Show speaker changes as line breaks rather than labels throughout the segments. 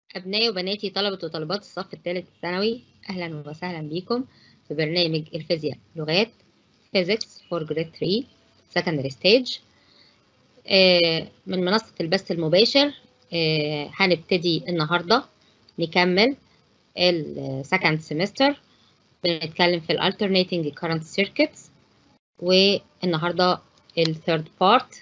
أبنائي وبناتي طلبة وطالبات الصف الثالث الثانوي أهلا وسهلا بكم في برنامج الفيزياء لغات Physics for Grade 3 Secondary Stage آه، من منصة البث المباشر آه، هنبتدي النهاردة نكمل السكند سيمستر بنتكلم في ال Alternating Current Circuits والنهاردة الثيرد بارت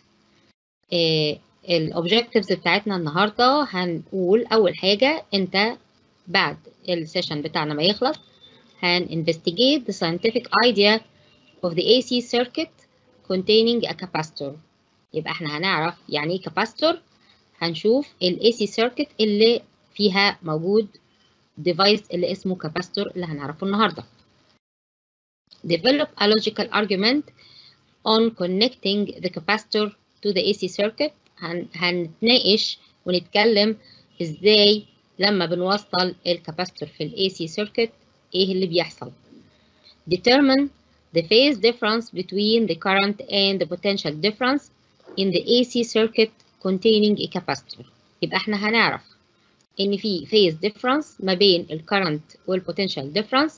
الاوبجكتيفز بتاعتنا النهارده هنقول اول حاجه انت بعد السيشن بتاعنا ما يخلص هن investigate the scientific idea of the AC circuit containing a capacitor يبقى احنا هنعرف يعني ايه capacitor هنشوف ال AC circuit اللي فيها موجود device اللي اسمه capacitor اللي هنعرفه النهارده develop a logical argument on connecting the capacitor to the AC circuit هن... هنتناقش ونتكلم ازاي لما بنوصل الكاباستور في ال AC circuit ايه اللي بيحصل determine the phase difference between the current and the potential difference in the AC circuit containing a capacitor يبقى احنا هنعرف ان في phase difference ما بين الكرنت والبوتنشال difference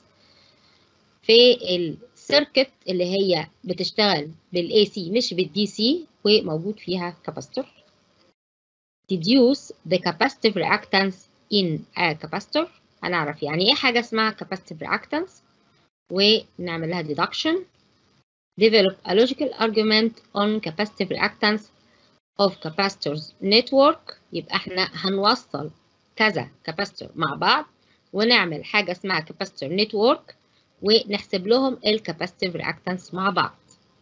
في السيركت اللي هي بتشتغل بالاي سي مش بالدي سي وموجود فيها كاباستور deduce the capacitive reactance in a capacitor هنعرف يعني ايه حاجه اسمها capacitive reactance ونعمل لها deduction develop a logical argument on capacitive reactance of capacitors network يبقى احنا هنوصل كذا كاباستور مع بعض ونعمل حاجه اسمها capacitor network ونحسب لهم الكاباسيتيف رياكتانس مع بعض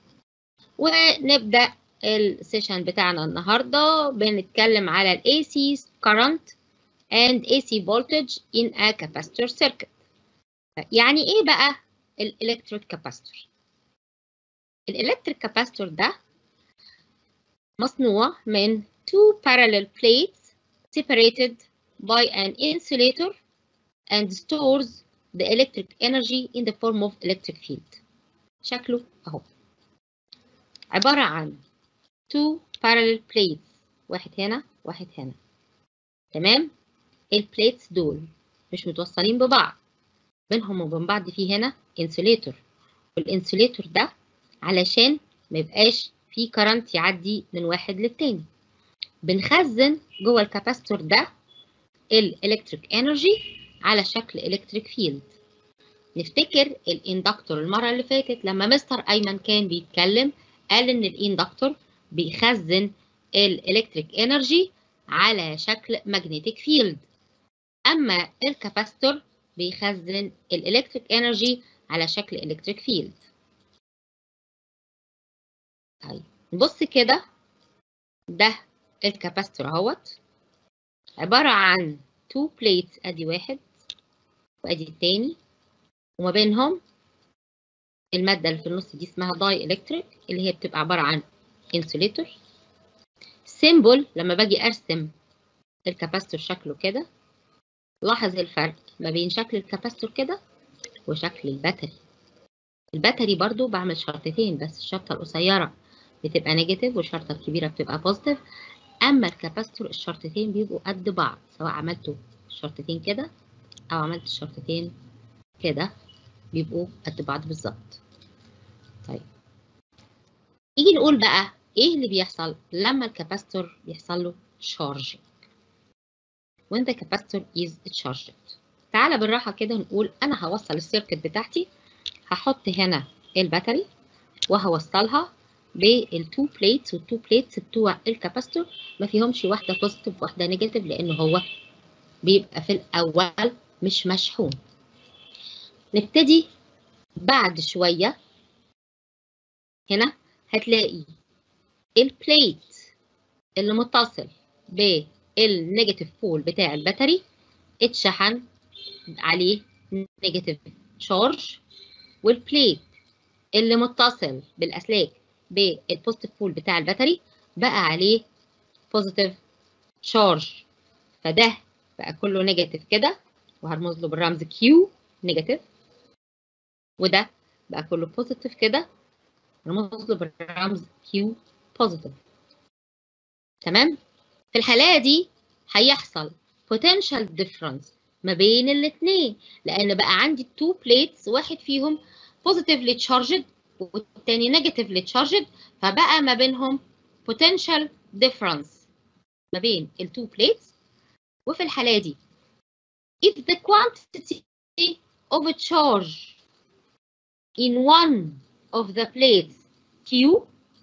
ونبدا السيشن بتاعنا النهارده بنتكلم على ال AC current and AC voltage in a capacitor circuit يعني ايه بقى الالكتريك كاباستور الالكتريك كاباستور ده مصنوع من two parallel plates separated by an insulator and stores the electric energy in the form of electric field شكله اهو عبارة عن two parallel plates واحد هنا واحد هنا تمام البليتس دول مش متوصلين ببعض بينهم وبين بعض في هنا انسوليتور والانسوليتور ده علشان ما يبقاش في كرنت يعدي من واحد للتاني بنخزن جوه الكاباستور ده الالكتريك انرجي على شكل الكتريك فيلد نفتكر الاندكتور المره اللي فاتت لما مستر ايمن كان بيتكلم قال ان الاندكتور بيخزن الالكتريك انرجي على شكل ماجنتيك فيلد اما الكاباستور بيخزن الالكتريك انرجي على شكل الكتريك فيلد طيب نبص كده ده الكاباستور اهوت عباره عن تو بليتس ادي واحد وادي التاني وما بينهم المادة اللي في النص دي اسمها داي الكتريك اللي هي بتبقى عبارة عن انسوليتور سيمبل لما باجي ارسم الكاباستور شكله كده لاحظ الفرق ما بين شكل الكاباستور كده وشكل الباتري الباتري برضو بعمل شرطتين بس الشرطة القصيرة بتبقى نيجاتيف والشرطة الكبيرة بتبقى بوزيتيف اما الكاباستور الشرطتين بيبقوا قد بعض سواء عملتوا الشرطتين كده او عملت الشرطتين كده بيبقوا قد بعض بالظبط طيب نيجي نقول بقى ايه اللي بيحصل لما الكاباستور بيحصل له charging when the capacitor is charged تعالى بالراحة كده نقول أنا هوصل السيركت بتاعتي هحط هنا الباتري وهوصلها بالتو بليتس والتو بليتس بتوع الكاباستور ما فيهمش واحدة بوزيتيف وواحدة نيجاتيف لأن هو بيبقى في الأول مش مشحون نبتدي بعد شوية هنا هتلاقي البليت اللي متصل بالنيجاتيف بول بتاع الباتري اتشحن عليه نيجاتيف تشارج والبليت اللي متصل بالأسلاك بالبوزيتيف بول بتاع الباتري بقى عليه بوزيتيف تشارج فده بقى كله نيجاتيف كده وهرمز له بالرمز كيو نيجاتيف وده بقى كله بوزيتيف كده هرمز له بالرمز كيو بوزيتيف تمام في الحالة دي هيحصل potential difference ما بين الاثنين لان بقى عندي two plates واحد فيهم positively charged والتاني negatively charged فبقى ما بينهم potential difference ما بين ال two plates وفي الحالة دي if the quantity of a charge in one of the plates Q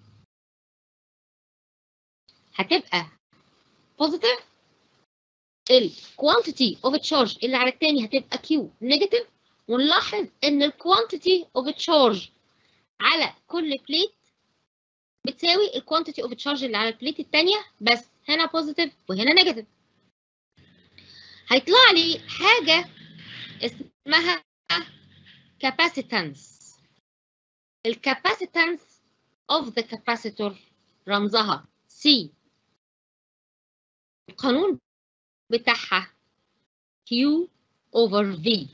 هتبقى positive ال quantity of a charge اللي على التاني هتبقى Q negative ونلاحظ ان ال quantity of a charge على كل بليت بتساوي ال quantity of a charge اللي على البليت التانية بس هنا positive وهنا negative هيطلع لي حاجة اسمها capacitance الكاباسيتانس of the capacitor رمزها C القانون بتاعها Q over V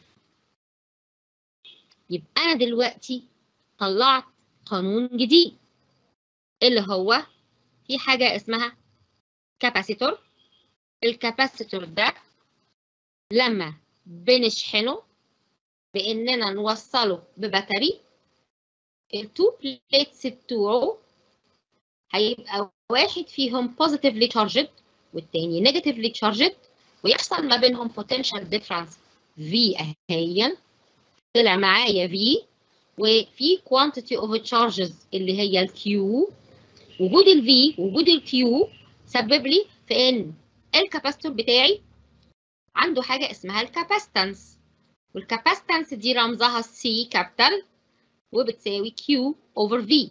يبقى أنا دلوقتي طلعت قانون جديد اللي هو في حاجة اسمها كاباسيتور الكاباسيتور ده لما بنشحنه بإننا نوصله ببطاري التو بليتس بتوعه هيبقى واحد فيهم positively charged والتاني negatively charged ويحصل ما بينهم potential difference V اهيا طلع معايا V وفي quantity of charges اللي هي ال Q وجود ال V وجود ال Q سبب لي في ان الكاباستور بتاعي عنده حاجة اسمها الكاباستنس والكاباستنس دي رمزها C كابيتال وبتساوي Q over V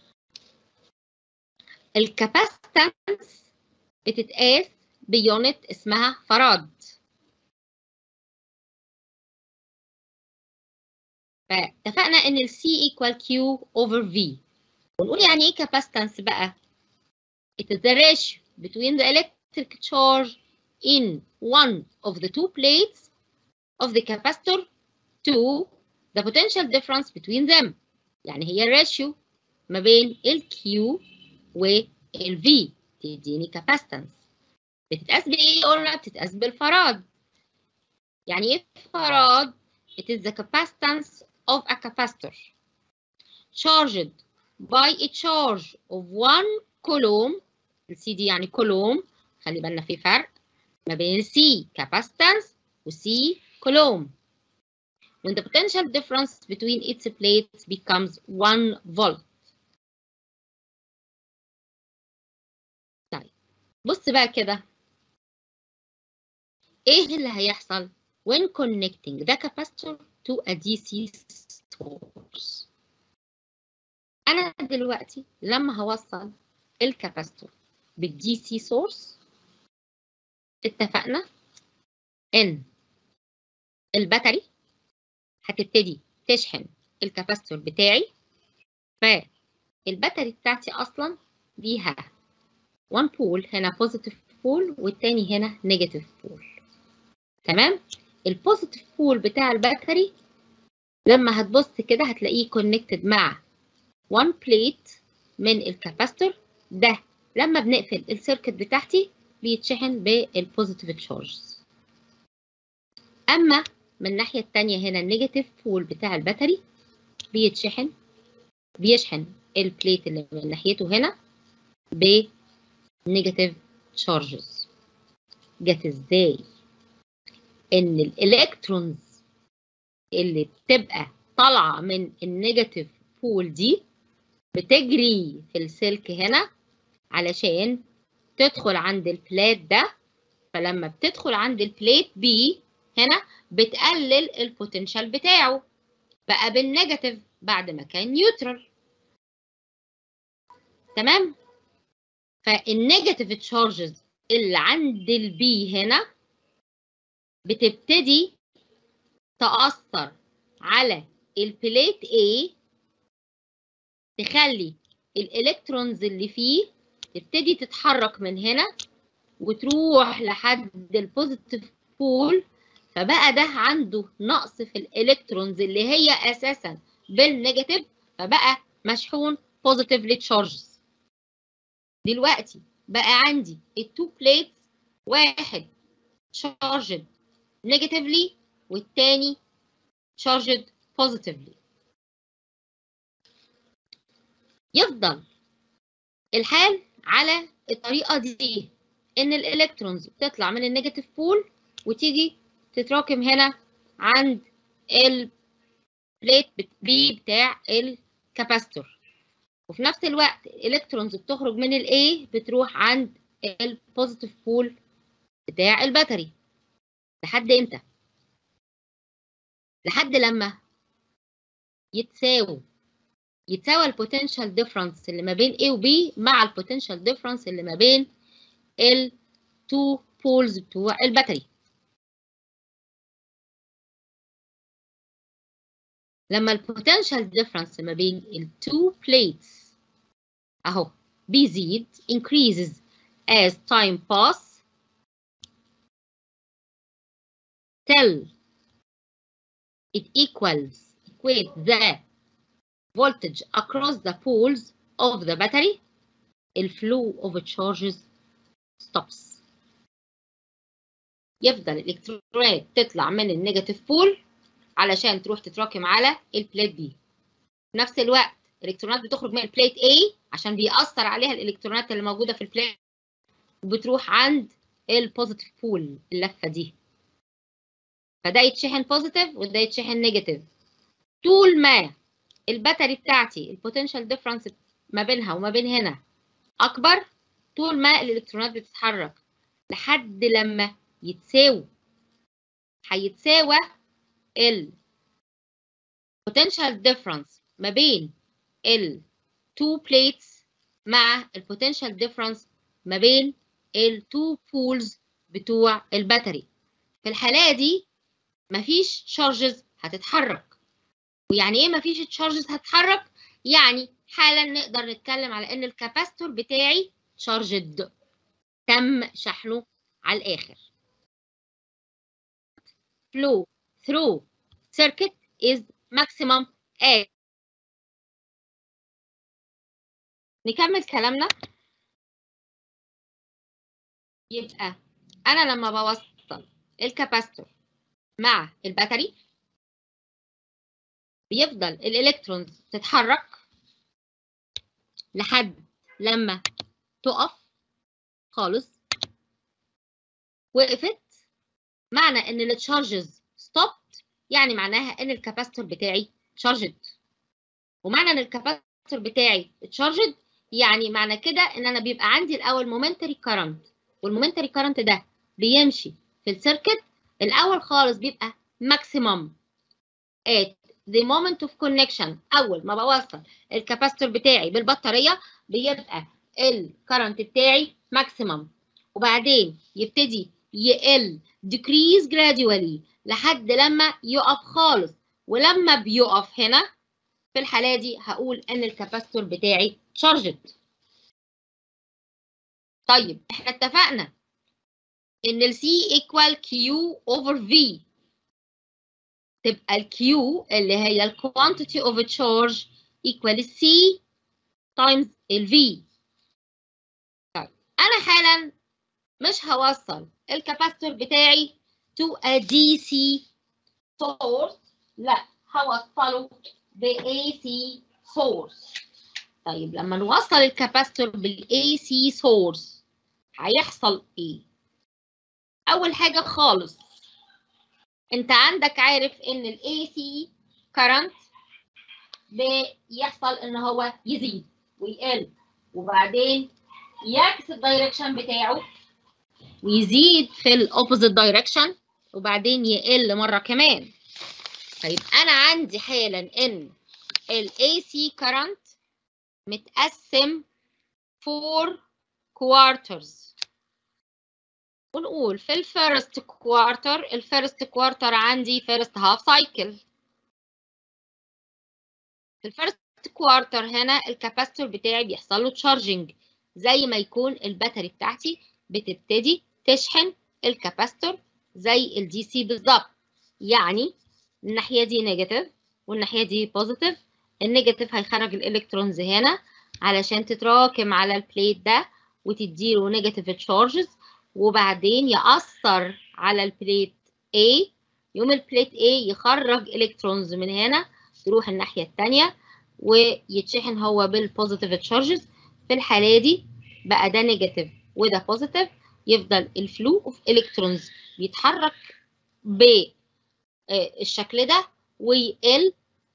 الكاباستنس بتتقاس بيونت اسمها فراد فاتفقنا ان ال C equal Q over V ونقول يعني ايه capacitance بقى it is the ratio between the electric charge in one of the two plates of the capacitor to the potential difference between them يعني هي الراتيو ما بين ال Q وال V تديني capacitance بتتقاس بايه قلنا بتتقاس بالفراد يعني ايه فراد it is the capacitance of a capacitor charged by a charge of one coulomb ال C دي يعني coulomb خلي بالنا في فرق ما بين ال C capacitance و C coulomb when the potential difference between its plates becomes 1 volt طيب بص بقى كده ايه اللي هيحصل when connecting the capacitor to a DC source انا دلوقتي لما هوصل الكاباستور بالدي سي سورس اتفقنا ان الباتري هتبتدي تشحن الكاباستور بتاعي فالباتري بتاعتي اصلا ليها one بول هنا بوزيتيف بول والتاني هنا نيجاتيف بول تمام البوزيتيف بول بتاع الباتري لما هتبص كده هتلاقيه كونكتد مع one plate من الكاباستور ده لما بنقفل السيركت بتاعتي بيتشحن بالبوزيتيف تشارجز اما من الناحيه الثانيه هنا النيجاتيف بول بتاع الباتري بيتشحن بيشحن البليت اللي من ناحيته هنا بنيجاتيف تشارجز جت ازاي ان الالكترونز اللي بتبقى طالعه من النيجاتيف بول دي بتجري في السلك هنا علشان تدخل عند البلات ده فلما بتدخل عند البليت بي هنا بتقلل البوتنشال بتاعه بقى بالنيجاتيف بعد ما كان نيوترال تمام فالنيجاتيف تشارجز اللي عند البي هنا بتبتدي تأثر على البليت A تخلي الالكترونز اللي فيه تبتدي تتحرك من هنا وتروح لحد البوزيتيف بول فبقى ده عنده نقص في الالكترونز اللي هي اساسا بالنيجاتيف فبقى مشحون بوزيتيفلي تشارجز دلوقتي بقى عندي التو بليتس واحد charged negatively والتاني charged positively يفضل الحال على الطريقة دي إن الإلكترونز بتطلع من النيجاتيف بول وتيجي تتراكم هنا عند البليت بي بتاع الكاباستور وفي نفس الوقت الإلكترونز بتخرج من ال A بتروح عند البوزيتيف بول بتاع الباتري لحد امتى؟ لحد لما يتساووا يتساوى البوتنشال ديفرنس اللي ما بين A و B مع البوتنشال ديفرنس اللي ما بين ال two poles بتوع الباتري لما البوتنشال ديفرنس ما بين ال two plates اهو بيزيد increases as time pass till it equals equate the voltage across the poles of the battery the flow of charges stops يفضل الالكترونات تطلع من النيجاتيف بول علشان تروح تتراكم على البليت دي في نفس الوقت الالكترونات بتخرج من البليت A عشان بيأثر عليها الالكترونات اللي موجوده في البليت وبتروح عند البوزيتيف بول اللفه دي فده يتشحن بوزيتيف وده يتشحن نيجاتيف طول ما الباتري بتاعتي البوتنشال ديفرنس ما بينها وما بين هنا اكبر طول ما الالكترونات بتتحرك لحد لما يتساووا هيتساوى ال potential difference ما بين ال two plates مع ال potential difference ما بين ال two pools بتوع الباتري في الحالة دي مفيش charges هتتحرك ويعني ايه مفيش charges هتتحرك يعني حالا نقدر نتكلم على ان الكاباستور بتاعي charged تم شحنه على الاخر flow through circuit is maximum at نكمل كلامنا يبقى انا لما بوصل الكاباستور مع الباتري بيفضل الالكترونز تتحرك لحد لما تقف خالص وقفت معنى ان التشارجز ستوبت يعني معناها ان الكاباستور بتاعي تشارجد ومعنى ان الكاباستور بتاعي تشارجد يعني معنى كده ان انا بيبقى عندي الاول مومنتري كارنت والمومنتري كارنت ده بيمشي في السيركت الاول خالص بيبقى ماكسيمم at the moment of connection اول ما بوصل الكاباستور بتاعي بالبطاريه بيبقى الكرنت بتاعي ماكسيمم وبعدين يبتدي يقل decrease gradually لحد لما يقف خالص ولما بيقف هنا في الحالة دي هقول ان الكاباستور بتاعي charged طيب احنا اتفقنا ان ال C equal Q over V تبقى ال Q اللي هي ال quantity of a charge equal C times ال V طيب انا حالا مش هوصل الكاباستور بتاعي to a DC source لا هوصله ب AC source طيب لما نوصل الكاباستور بال AC source هيحصل ايه؟ أول حاجة خالص أنت عندك عارف إن ال AC current بيحصل إن هو يزيد ويقل وبعدين يعكس الدايركشن بتاعه ويزيد في الاوبوزيت دايركشن وبعدين يقل مره كمان طيب انا عندي حالا ان ال AC current متقسم 4 quarters ونقول في الفيرست كوارتر الفيرست كوارتر عندي فيرست هاف سايكل في الفيرست كوارتر هنا الكاباستور بتاعي بيحصل له تشارجنج زي ما يكون الباتري بتاعتي بتبتدي تشحن الكاباستور زي الدي سي بالظبط يعني الناحيه دي نيجاتيف والناحيه دي بوزيتيف النيجاتيف هيخرج الالكترونز هنا علشان تتراكم على البليت ده وتديله نيجاتيف تشارجز وبعدين يأثر على البليت A يوم البليت A يخرج الكترونز من هنا تروح الناحية التانية ويتشحن هو بالبوزيتيف تشارجز في الحالة دي بقى ده نيجاتيف وده بوزيتيف يفضل الفلو اوف الكترونز يتحرك بالشكل ده ويقل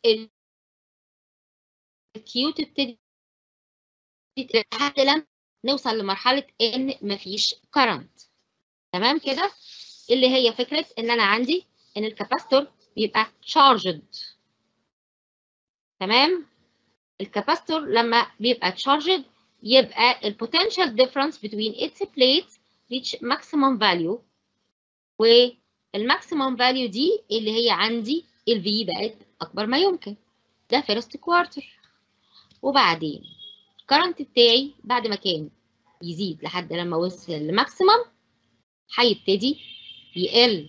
الكيو تبتدي لحد لما نوصل لمرحلة ان مفيش كرنت تمام كده اللي هي فكرة ان انا عندي ان الكاباستور بيبقى charged تمام الكاباستور لما بيبقى charged يبقى ال potential difference between its plates reach maximum value والماكسيمم value دي اللي هي عندي ال V بقت أكبر ما يمكن ده first quarter وبعدين الكرنت بتاعي بعد ما كان يزيد لحد لما وصل لماكسيمم هيبتدي يقل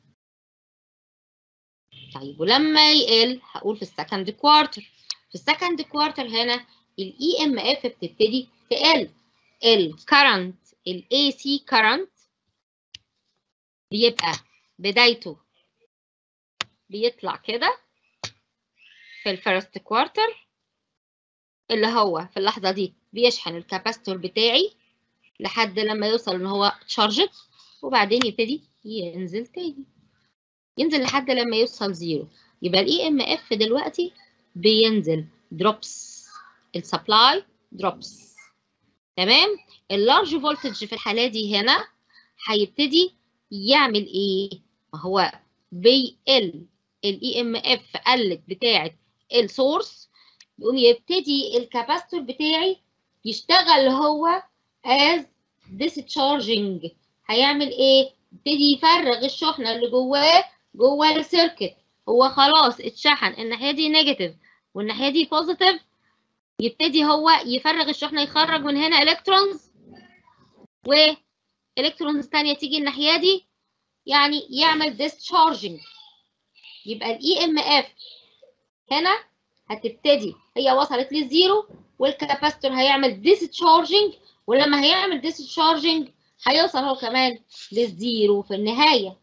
طيب ولما يقل هقول في السكند كوارتر في السكند كوارتر هنا الاي ام اف بتبتدي تقل الكرنت الاي سي كرنت بيبقى بدايته بيطلع كده في الفيرست كوارتر اللي هو في اللحظه دي بيشحن الكاباستور بتاعي لحد لما يوصل ان هو تشارجد وبعدين يبتدي ينزل تاني ينزل لحد لما يوصل زيرو يبقى الاي ام اف دلوقتي بينزل دروبس السبلاي دروبس تمام اللارج فولتج في الحاله دي هنا هيبتدي يعمل ايه ما هو بيقل الاي ام اف قلت بتاعه السورس يقوم يبتدي الكاباستور بتاعي يشتغل هو as discharging هيعمل ايه يبتدي يفرغ الشحنه اللي جواه جوه السيركت هو خلاص اتشحن الناحيه دي نيجاتيف والناحيه دي بوزيتيف يبتدي هو يفرغ الشحنه يخرج من هنا الكترونز والكترونز ثانيه تيجي الناحيه دي يعني يعمل discharging يبقى الاي ام اف هنا هتبتدي هي وصلت للزيرو والكاباستور هيعمل discharging ولما هيعمل discharging هيوصل هو كمان للزيرو في النهايه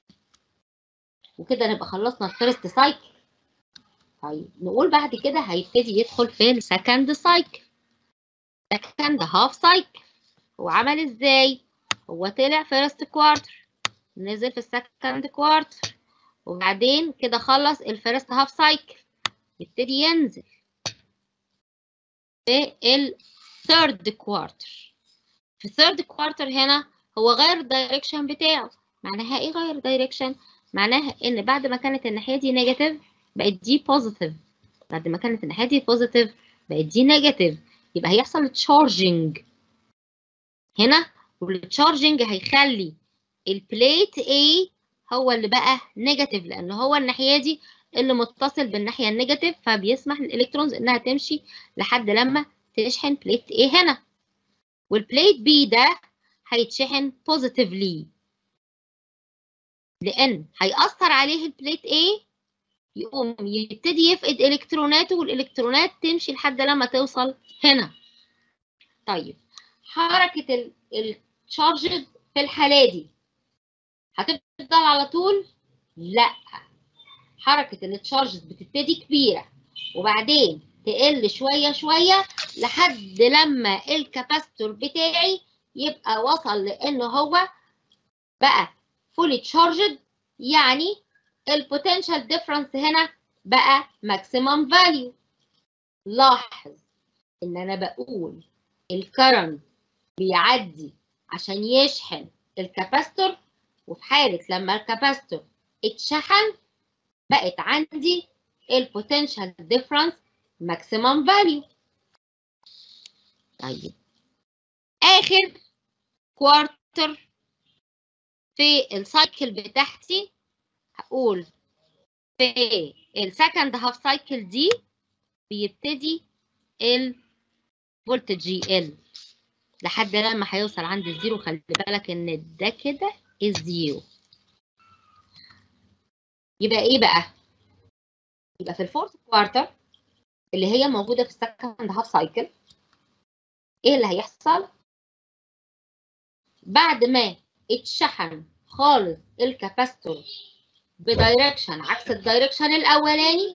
وكده نبقى خلصنا الفيرست سايكل طيب نقول بعد كده هيبتدي يدخل في السكند سايكل سكند هاف سايكل هو عمل ازاي هو طلع فيرست كوارتر نزل في السكند كوارتر وبعدين كده خلص الفيرست هاف سايكل يبتدي ينزل في الثيرد كوارتر في الثيرد كوارتر هنا هو غير الدايركشن بتاعه معناها ايه غير دايركشن معناها ان بعد ما كانت الناحيه دي نيجاتيف بقت دي بوزيتيف بعد ما كانت الناحيه دي بوزيتيف بقت دي نيجاتيف يبقى هيحصل تشارجنج هنا والتشارجنج هيخلي البليت A هو اللي بقى نيجاتيف لان هو الناحيه دي اللي متصل بالناحيه النيجاتيف فبيسمح للالكترونز انها تمشي لحد لما تشحن بليت A هنا والبليت B ده هيتشحن بوزيتيفلي لان هيأثر عليه البليت A يقوم يبتدي يفقد الكتروناته والالكترونات تمشي لحد لما توصل هنا طيب حركه التشارجد في الحاله دي هتفضل على طول لا حركه التشارجز بتبتدي كبيره وبعدين تقل شويه شويه لحد لما الكاباستور بتاعي يبقى وصل لان هو بقى فولي تشارجد يعني البوتنشال ديفرنس هنا بقى ماكسيمم فاليو لاحظ ان انا بقول الكرنت بيعدي عشان يشحن الكاباستور وفي حالة لما الكاباستور اتشحن بقت عندي البوتنشال ديفرنس ماكسيمم فاليو طيب اخر كوارتر في السايكل بتاعتي هقول في السكند هاف سايكل دي بيبتدي الفولتج يقل لحد لما هيوصل عند الزيرو خلي بالك ان ده كده الزيرو يبقى ايه بقى يبقى في الفورث كوارتر اللي هي موجوده في السكند هاف سايكل ايه اللي هيحصل بعد ما اتشحن خالص الكاباستور بدايركشن عكس الدايركشن الاولاني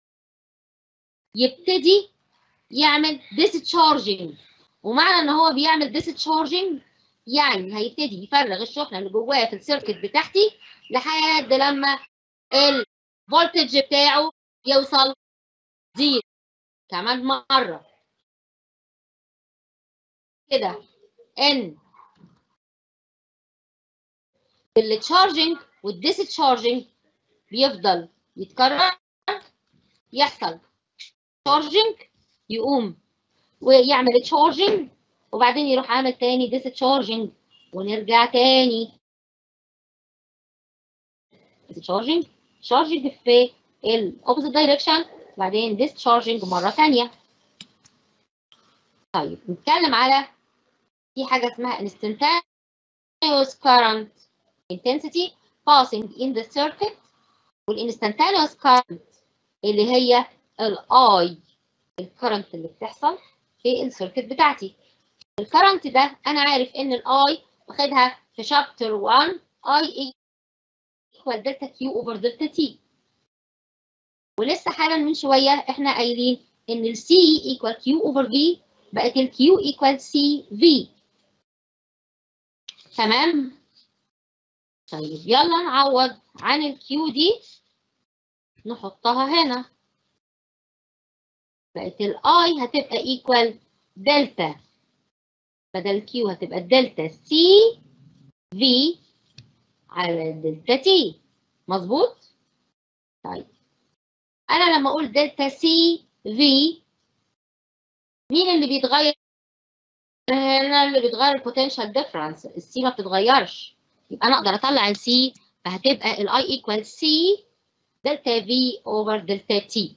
يبتدي يعمل discharging ومعنى ان هو بيعمل discharging يعني هيبتدي يفرغ الشحنه اللي جواه في السيركت بتاعتي لحد لما الفولتج بتاعه يوصل زيرو كمان مره كده ان التشارجنج والديسشارجنج بيفضل يتكرر يحصل تشارجنج يقوم ويعمل تشارجنج وبعدين يروح عامل تاني ديسشارجنج ونرجع تاني ديسشارجنج شارجنج في الاوبوزيت دايركشن وبعدين ديسشارجنج مره ثانيه طيب نتكلم على في حاجه اسمها instantaneous current intensity passing in the circuit والinstantaneous current اللي هي الاي الكرنت اللي بتحصل في السيركت بتاعتي الكرنت ده انا عارف ان الاي واخدها في شابتر 1 اي ايكوال دلتا كيو اوفر دلتا تي ولسه حالا من شويه احنا قايلين ان السي ايكوال كيو اوفر في بقت الكيو ايكوال سي في تمام طيب يلا نعوض عن الكيو دي نحطها هنا بقت الاي هتبقى ايكوال دلتا بدل كيو هتبقى دلتا سي في على دلتا تي مظبوط طيب انا لما اقول دلتا سي في مين اللي بيتغير هنا اللي بيتغير البوتنشال ديفرنس السي ما بتتغيرش يبقى انا اقدر اطلع السي فهتبقى الاي ايكوال سي دلتا في اوفر دلتا تي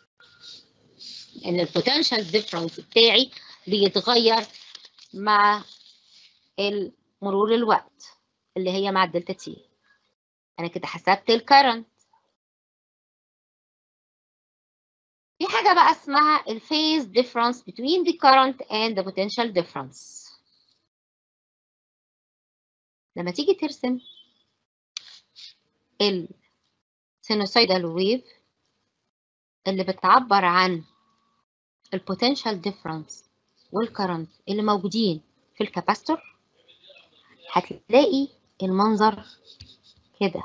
ان البوتنشال ديفرنس بتاعي بيتغير مع مرور الوقت اللي هي مع الدلتا تي انا كده حسبت الكرنت في حاجة بقى اسمها الفيز difference between the current and the potential difference لما تيجي ترسم ال sinusoidal wave اللي بتعبر عن ال potential difference والكرنت اللي موجودين في الكاباستور هتلاقي المنظر كده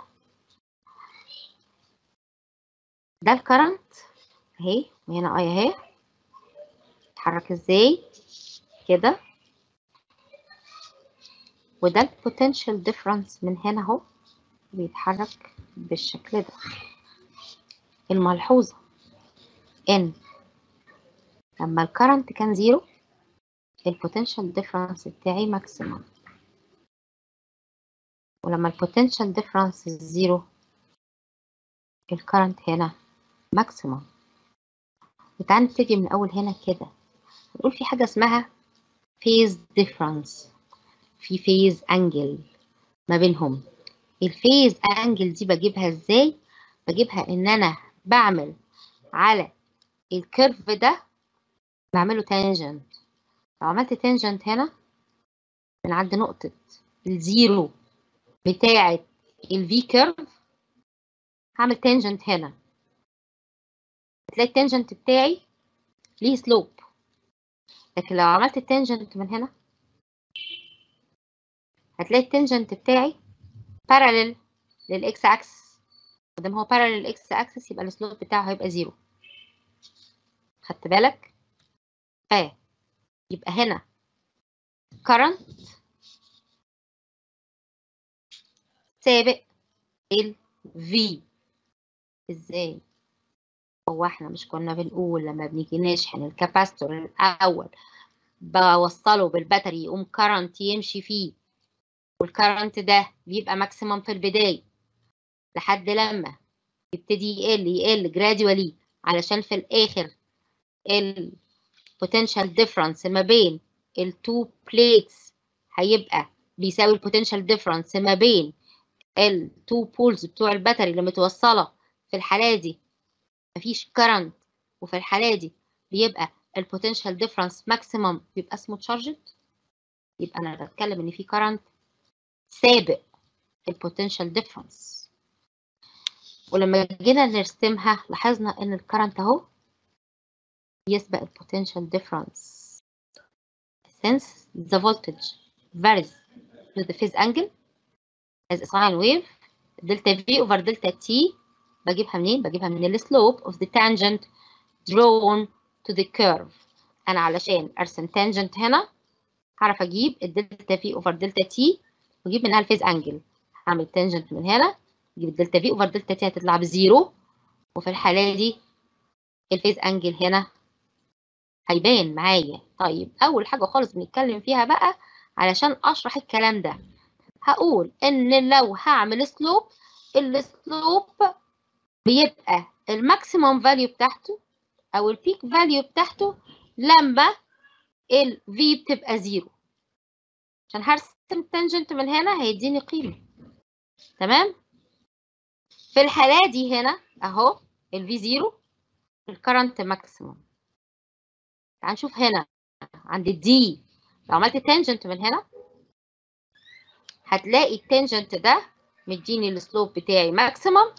ده الكرنت اهي وهنا اي اهي اتحرك ازاي كده وده البوتنشال ديفرنس من هنا اهو بيتحرك بالشكل ده الملحوظة ان لما الكرنت كان زيرو البوتنشال ديفرنس بتاعي ماكسيمم ولما البوتنشال ديفرنس زيرو الكرنت هنا ماكسيمم تعال نبتدي من اول هنا كده نقول في حاجه اسمها phase difference في phase angle ما بينهم الفيز انجل دي بجيبها ازاي بجيبها ان انا بعمل على الكيرف ده بعمله تانجنت لو عملت تانجنت هنا من عند نقطة الزيرو بتاعة الفي كيرف هعمل تانجنت هنا هتلاقي التانجنت بتاعي ليه سلوب لكن لو عملت التانجنت من هنا هتلاقي التانجنت بتاعي بارالل للاكس اكسس مادام هو بارالل للاكس اكسس يبقى السلوب بتاعه هيبقى زيرو خدت بالك ف يبقى هنا current سابق ال V ازاي هو احنا مش كنا بنقول لما بنيجي نشحن الكاباستور الاول بوصله بالباتري يقوم كارنت يمشي فيه والكارنت ده بيبقى ماكسيمم في البداية لحد لما يبتدي يقل يقل gradually علشان في الآخر ال potential difference ما بين ال two plates هيبقى بيساوي ال potential difference ما بين ال two poles بتوع الباتري اللي متوصلة في الحالة دي مفيش current وفي الحالة دي بيبقى ال potential difference maximum بيبقى اسمه charged يبقى أنا بتكلم إن في current سابق البوتنشال ديفرنس ولما جينا نرسمها لاحظنا ان الكرنت اهو يسبق البوتنشال ديفرنس since the voltage varies with the phase angle as a sine wave delta v over delta t بجيبها منين؟ بجيبها من ال slope of the tangent drawn to the curve أنا علشان أرسم tangent هنا هعرف أجيب الدلتا v over delta t وأجيب منها الفيز أنجل هعمل tangent من هنا أجيب الدلتا v over delta t هتطلع بزيرو وفي الحالة دي الفيز أنجل هنا هيبان معايا طيب أول حاجة خالص بنتكلم فيها بقى علشان أشرح الكلام ده هقول إن لو هعمل سلوب السلوب بيبقى الماكسيموم فاليو بتاعته او البيك فاليو بتاعته لما ال V بتبقى زيرو عشان هرسم التانجنت من هنا هيديني قيمة تمام في الحالة دي هنا اهو ال V زيرو الكرنت ماكسيموم تعال نشوف هنا عند الدي لو عملت تانجنت من هنا هتلاقي التانجنت ده مديني السلوب بتاعي ماكسيموم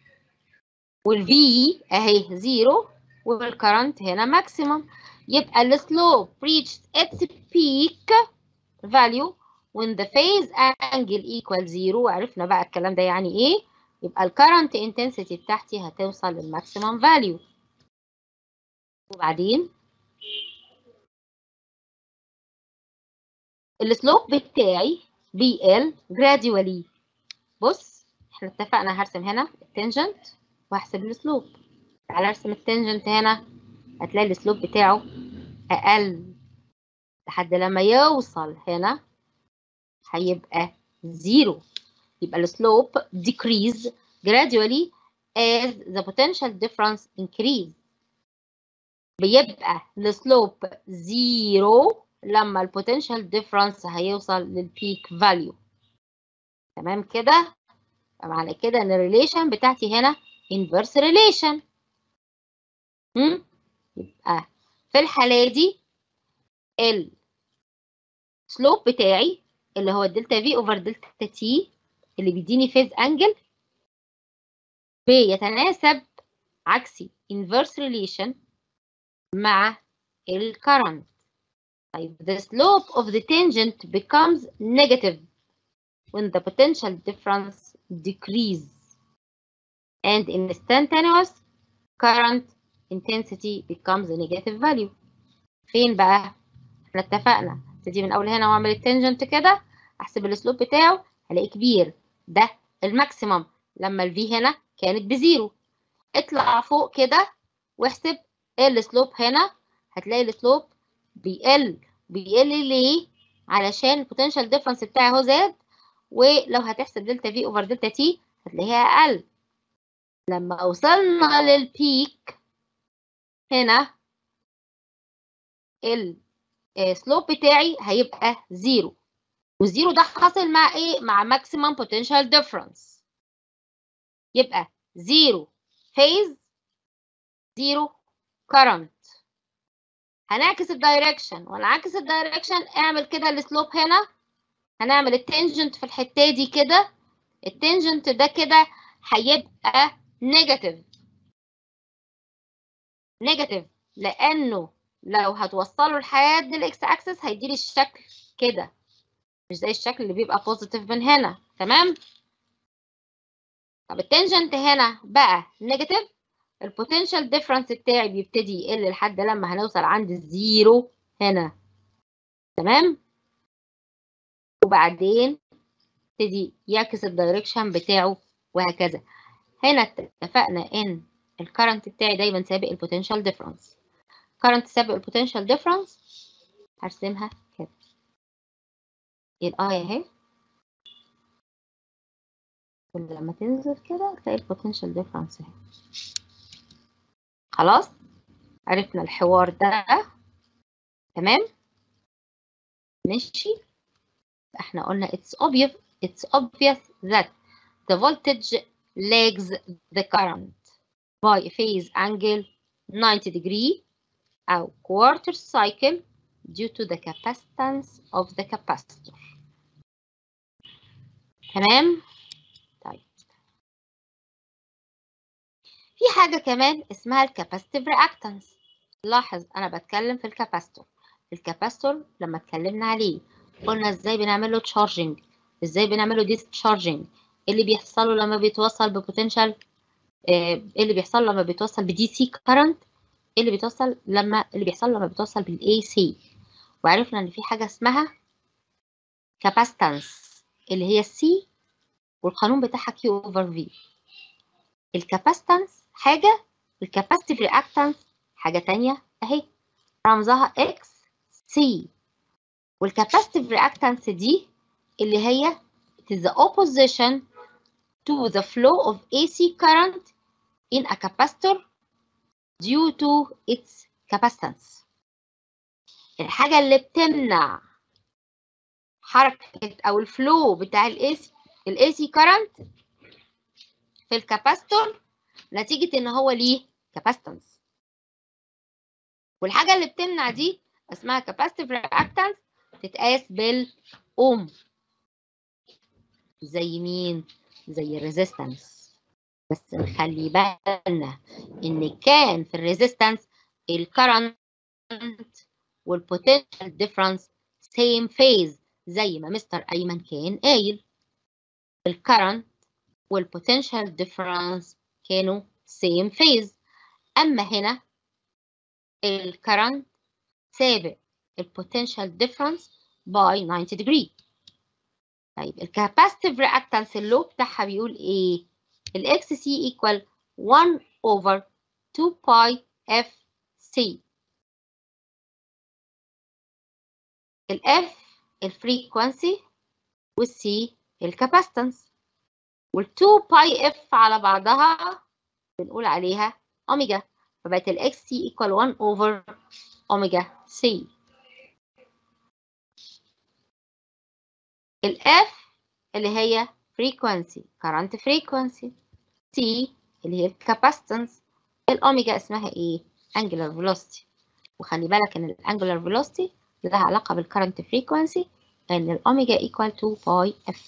والفي اهي زيرو والكرنت هنا ماكسيمم يبقى السلوب reached its peak value when the phase angle equal zero وعرفنا بقى الكلام ده يعني ايه يبقى الكرنت intensity بتاعتي هتوصل للماكسيمم value وبعدين السلوب بتاعي بيقل gradually بص احنا اتفقنا هرسم هنا التنجنت واحسب السلوب تعالى ارسم التنجنت هنا هتلاقي السلوب بتاعه اقل لحد لما يوصل هنا هيبقى زيرو يبقى السلوب decrease gradually as the potential difference increase بيبقى السلوب زيرو لما البوتنشال ديفرنس هيوصل للبيك فاليو تمام كده معنى كده ان الريليشن بتاعتي هنا inverse relation هم؟ يبقى في الحالة دي السلوب بتاعي اللي هو الدلتا في اوفر دلتا تي اللي بيديني فيز انجل بيتناسب عكسي inverse relation مع الكرنت طيب the slope of the tangent becomes negative when the potential difference decreases and instantaneous current intensity becomes a negative value فين بقى احنا اتفقنا ابتدي من اول هنا واعمل التنجنت كده احسب السلوب بتاعه هلاقيه كبير ده الماكسيمم لما الفي هنا كانت بزيرو اطلع فوق كده واحسب السلوب هنا هتلاقي السلوب بيقل بيقل ليه علشان البوتنشال ديفرنس بتاعي اهو زاد ولو هتحسب دلتا في اوفر دلتا تي هتلاقيها اقل لما وصلنا للبيك هنا السلوب بتاعي هيبقى زيرو والزيرو ده حاصل مع ايه مع ماكسيمم بوتنشال ديفرنس يبقى زيرو فيز زيرو كرنت هنعكس الدايركشن ونعكس الدايركشن اعمل كده السلوب هنا هنعمل التنجنت في الحته دي كده التنجنت ده كده هيبقى نيجاتيف نيجاتيف لانه لو هتوصله لحد الاكس اكسس هيديلي الشكل كده مش زي الشكل اللي بيبقى بوزيتيف من هنا تمام طب التنجنت هنا بقى نيجاتيف البوتنشال ديفرنس بتاعي بيبتدي يقل لحد لما هنوصل عند الزيرو هنا تمام وبعدين يبتدي يعكس الدايركشن بتاعه وهكذا هنا اتفقنا ان الكرنت بتاعي دايما سابق البوتنشال ديفرنس كرنت سابق البوتنشال ديفرنس هرسمها كده الاي اهي لما تنزل كده تلاقي البوتنشال ديفرنس اهي خلاص عرفنا الحوار ده تمام ماشي احنا قلنا it's obvious it's obvious that the voltage lags the current by a phase angle 90 degree أو quarter cycle due to the capacitance of the capacitor تمام في حاجة كمان اسمها الكاباسيتيف رياكتنس لاحظ أنا بتكلم في الكاباستور الكاباستور لما اتكلمنا عليه قلنا ازاي بنعمل له تشارجنج ازاي بنعمل له ديسشارجنج ايه اللي بيحصل له لما بيتوصل ببوتنشال ايه اللي بيحصل لما بيتوصل بدي سي كارنت ايه اللي بيتوصل لما اللي بيحصل لما بيتوصل بالاي سي وعرفنا ان في حاجه اسمها كاباستنس اللي هي السي والقانون بتاعها كيو اوفر في الكاباستنس حاجه والكاباسيتيف رياكتنس حاجه تانية اهي رمزها اكس سي والكاباسيتيف رياكتنس دي اللي هي it is the opposition to the flow of AC current in a capacitor due to its capacitance الحاجة اللي بتمنع حركة أو الفلو بتاع ال AC ال AC current في الكاباستور نتيجة إن هو ليه capacitance والحاجة اللي بتمنع دي اسمها capacitive reactance تتقاس بالأوم زي مين؟ زي الريزيستنس بس نخلي بالنا إن كان في الريزيستنس الكرنت والبوتنشال ديفرنس سيم فيز زي ما مستر أيمن كان قايل الكرنت والبوتنشال ديفرنس كانوا سيم فيز أما هنا الكرنت سابق البوتنشال ديفرنس باي 90 degree طيب الكاباسيتيف رياكتانس اللو بتاعها بيقول ايه الاكس سي ايكوال 1 over 2 باي اف سي الاف الفريكوانسي والسي الكاباستنس وال2 باي اف على بعضها بنقول عليها اوميجا فبقت الاكس سي ايكوال 1 over اوميجا سي الاف اللي هي frequency current frequency T اللي هي capacitance الأوميجا اسمها إيه؟ angular velocity وخلي بالك إن الانجلر velocity لها علاقة بالcurrent frequency إن الأوميجا equal to pi f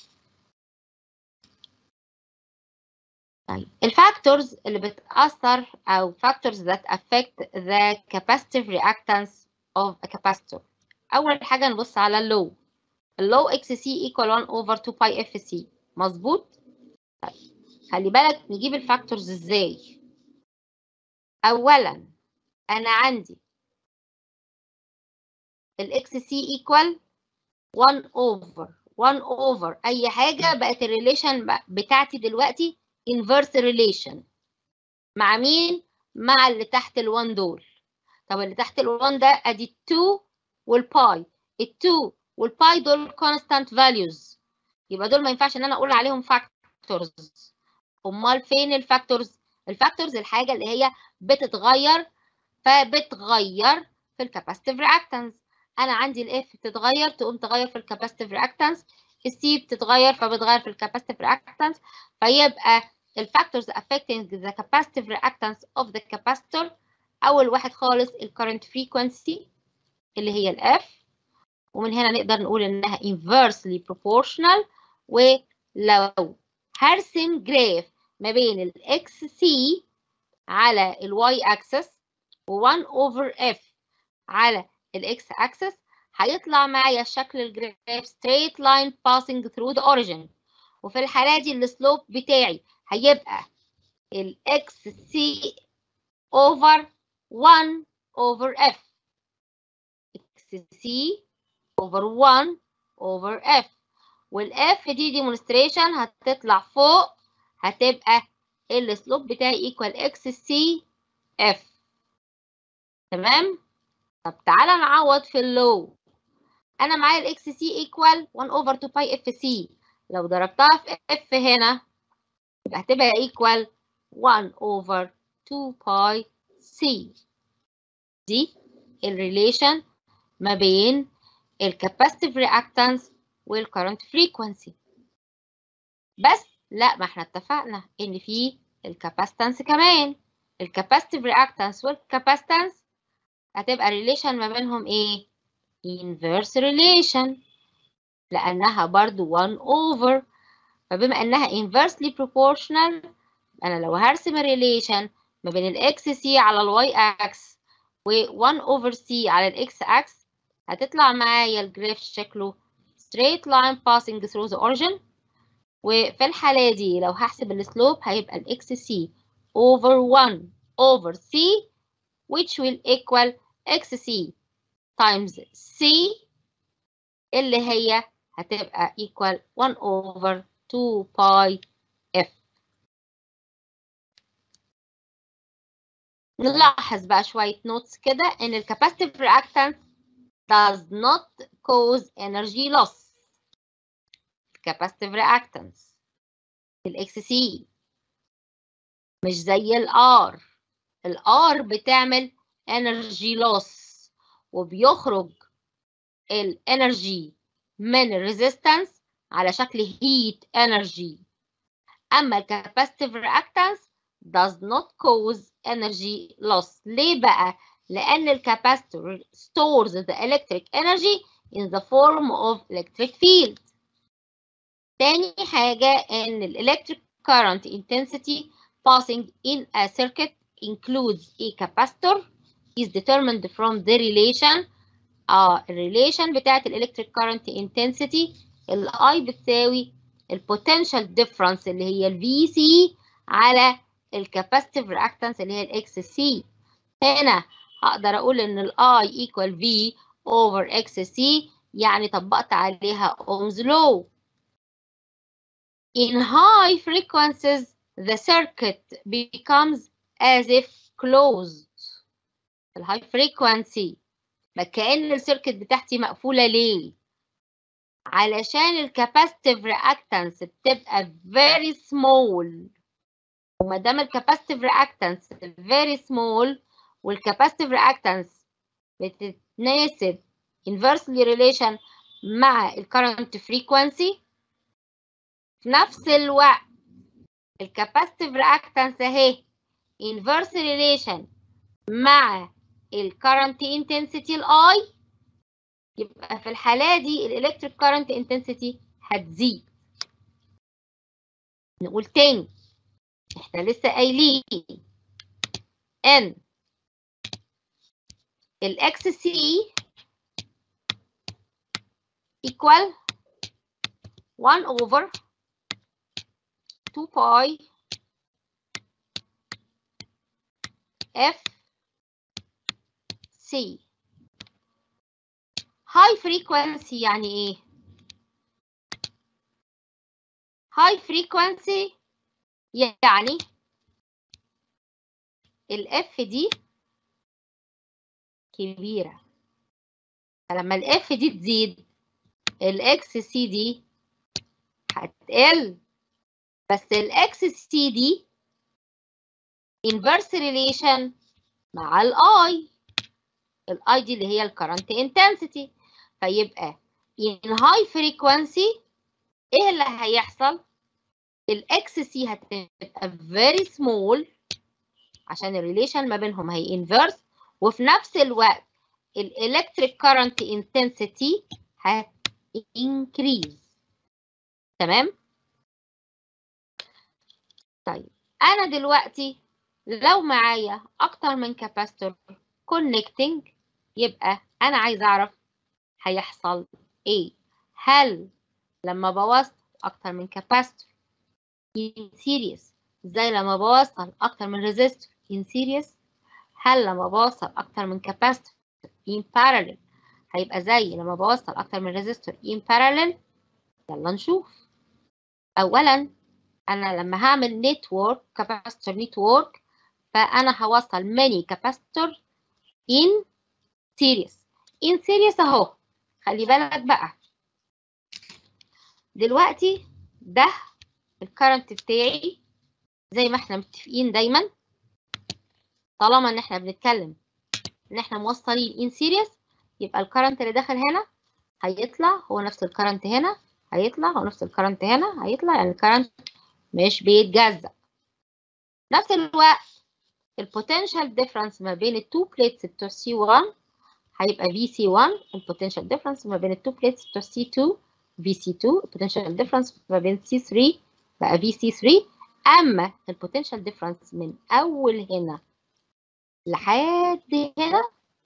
طيب الفاكتورز اللي بتأثر أو factors that affect the capacitive reactance of a capacitor أول حاجة نبص على اللو اللو اكس سي ايكوال 1 اوفر 2 باي اف سي مظبوط طيب خلي بالك نجيب الفاكتورز ازاي اولا انا عندي الاكس سي ايكوال 1 اوفر 1 اوفر اي حاجه بقت الريليشن بتاعتي دلوقتي انفرس ريليشن مع مين مع اللي تحت ال1 دول طب اللي تحت ال1 ده ادي 2 والباي ال2 والباي دول constant values يبقى دول ما ينفعش ان انا اقول عليهم factors امال فين الفاكتورز الفاكتورز الحاجه اللي هي بتتغير فبتغير في الكاباسيتيف رياكتانس انا عندي الاف بتتغير تقوم تغير في الكاباسيتيف رياكتانس السي بتتغير فبتغير في الكاباسيتيف رياكتانس فيبقى الفاكتورز affecting the capacitive reactance of the capacitor اول واحد خالص الكرنت frequency اللي هي الاف ومن هنا نقدر نقول انها inversely proportional ولو هرسم جراف ما بين الاكس سي على الواي اكسس و1 over f على الاكس اكسس هيطلع معايا شكل الجراف straight line passing through the origin وفي الحالة دي السلوب بتاعي هيبقى الاكس سي over 1 over f اكس سي over 1 over f والاف دي ديمونستريشن هتطلع فوق هتبقى السلوب بتاعي equal x c f تمام طب تعالى نعوض في اللو انا معايا الاكس سي equal 1 over 2 باي اف سي لو ضربتها في اف هنا يبقى هتبقى equal 1 over 2 باي سي دي الريليشن ما بين الكاباسيتيف رياكتانس والكرنت فريكوانسي بس لا ما احنا اتفقنا ان في الكاباستنس كمان الكاباسيتيف رياكتانس والكاباستنس هتبقى ريليشن ما بينهم ايه inverse relation لانها برضو 1 over فبما انها inversely proportional انا لو هرسم الريليشن ما بين الاكس سي على الواي اكس و1 اوفر سي على الاكس اكس هتطلع معايا الجراف شكله straight line passing through the origin وفي الحالة دي لو هحسب السلوب هيبقى الاكس سي over 1 over c which will equal xc times c اللي هي هتبقى equal 1 over 2 pi f نلاحظ بقى شوية notes كده إن ال capacitive reactance does not cause energy loss capacitive reactance ال XC مش زي ال R ال R بتعمل energy loss وبيخرج ال energy من ال resistance على شكل heat energy أما ال capacitive reactance does not cause energy loss ليه بقى؟ لأن الكاباستور stores the electric energy in the form of electric field. تاني حاجة إن ال electric current intensity passing in a circuit includes a capacitor is determined from the relation اه الريليشن بتاعت ال electric current intensity ال I بتساوي ال potential difference اللي هي ال VC على الكاباسيتيف reactance اللي هي ال XC هنا هقدر اقول ان ال I equal V over XC يعني طبقت عليها Ohm's law in high frequencies the circuit becomes as if closed الهاي frequency ما كأن السيركت بتاعتي مقفولة ليه علشان الكاباسيتيف reactance بتبقى very small وما دام الكاباسيتيف رياكتنس very small والكاباسيتيف رياكتنس بتتناسب inversely relation مع الكرنت frequency في نفس الوقت الكاباسيتيف رياكتنس اهي inverse relation مع الكرنت intensity الاي يبقى في الحالة دي الالكتريك كرنت intensity هتزيد نقول تاني احنا لسه قايلين ان الاكس سي equal 1 over 2 pi f c high frequency يعني ايه high frequency يعني الاف دي كبيرة فلما الاف دي تزيد الاكس سي دي هتقل بس الاكس سي دي inverse relation مع الاي الاي دي اللي هي الكرنت intensity فيبقى in high frequency ايه اللي هيحصل الاكس سي هتبقى very small عشان الريليشن ما بينهم هي inverse وفي نفس الوقت الالكتريك كارنت intensity هت increase تمام طيب انا دلوقتي لو معايا اكتر من كاباستور connecting يبقى انا عايز اعرف هيحصل ايه هل لما بوصل اكتر من كاباستور in series زي لما بوصل اكتر من resistor in series هل لما بوصل اكتر من capacitor in parallel هيبقى زي لما بوصل اكتر من resistor in parallel يلا نشوف اولا انا لما هعمل network capacitor network فانا هوصل many capacitor in series in series اهو خلي بالك بقى دلوقتي ده الكرنت بتاعي زي ما احنا متفقين دايما طالما ان احنا بنتكلم ان احنا موصلين ان سيريس يبقى الكرنت اللي داخل هنا هيطلع هو نفس الكرنت هنا هيطلع هو نفس الكرنت هنا هيطلع يعني الكرنت مش بيتجزأ نفس الوقت البوتنشال ديفرنس ما بين التو بليتس بتوع سي 1 هيبقى في سي 1 البوتنشال ديفرنس ما بين التو بليتس بتوع سي 2 في سي 2 البوتنشال ديفرنس ما بين سي 3 بقى في سي 3 اما البوتنشال ديفرنس من اول هنا لحد هنا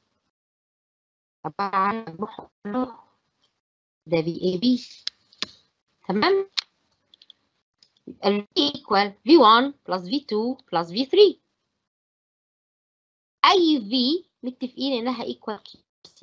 عباره عن مجموع ده في اي بي تمام يبقى ال V equal V1 plus V2 plus V3 أي V متفقين إنها equal QC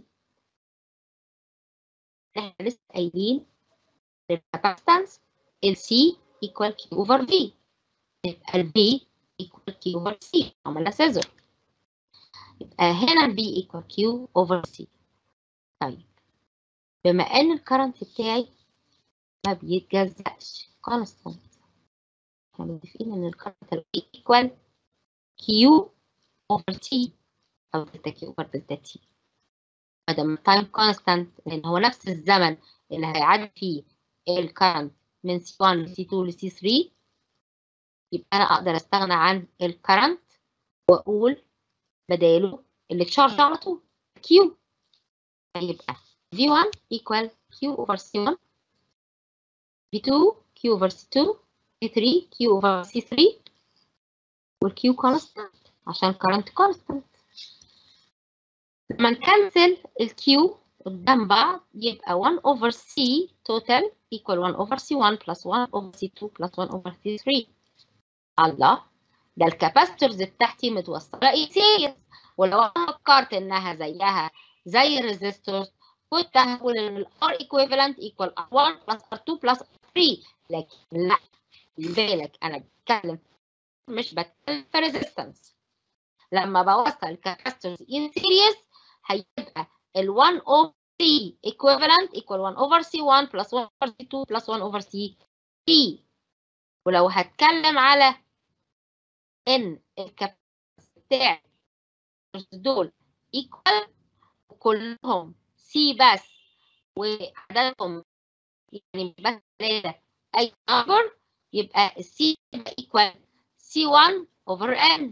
إحنا لسه قايلين الكاباستنس ال C equal Q over V يبقى ال B equal Q over C عملنا سيزر يبقى هنا ال B equal Q over C طيب بما إن الكرنت بتاعي ما بيتجزأش constant احنا متفقين ان الكرنت equal Q over T او دلتا Q over دلتا T مادام التايم كونستانت لان هو نفس الزمن اللي هيعدي فيه الكرنت من C1 ل C2 ل C3 يبقى انا اقدر استغنى عن الكرنت واقول بداله اللي تشارج على طول Q يبقى V1 equal Q over C1 V2 Q over C2 C3 Q over C3 والQ constant عشان current constant لما نكنسل الQ قدام بعض يبقى 1 over C total equal 1 over C1 plus 1 over C2 plus 1 over C3 الله ده الكاباستورز بتاعتي متوصلة اي سيريس ولو انا فكرت انها زيها زي الريزيستورز كنت هقول ان ال R equivalent equal R1 plus R2 plus R3 لكن لا خلي بالك انا بتكلم مش بتكلم في ريزيستنس لما بوصل كاباستورز ان سيريس هيبقى ال 1 over C equivalent equal 1 over C1 plus 1 over C2 plus 1 over C3 ولو هتكلم على ان الكاباستورز بتاعي دول equal كلهم C بس وعددهم يعني بس ثلاثة أي number يبقى C equal C1 over N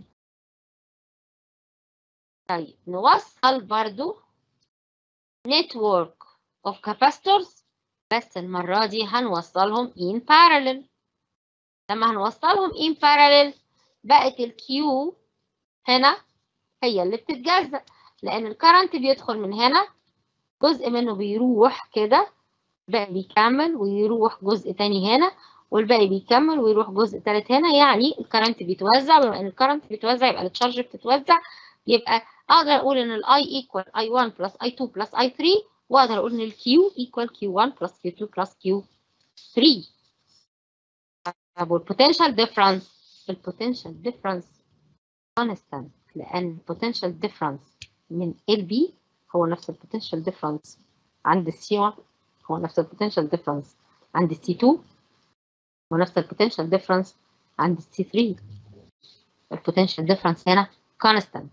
طيب نوصل برضو network of capacitors بس المرة دي هنوصلهم in parallel لما هنوصلهم in parallel بقت ال Q هنا هي اللي بتتجزأ لأن الكرنت بيدخل من هنا جزء منه بيروح كده الباقي بيكمل ويروح جزء تاني هنا والباقي بيكمل ويروح جزء تالت هنا يعني الكرنت بيتوزع بما ان الكرنت بيتوزع يبقى التشارج بتتوزع يبقى اقدر اقول ان الاي equal I1 plus I2 plus I3 واقدر اقول ان الكيو equal Q1 plus Q2 plus Q3 طب والبوتنشال ديفرنس البوتنشال ديفرنس constant لان البوتنشال ديفرنس من ال بي هو نفس البوتنشال ديفرنس عند السي 1 هو نفس البوتنشال ديفرنس عند السي 2 هو نفس البوتنشال ديفرنس عند السي 3 البوتنشال ديفرنس هنا constant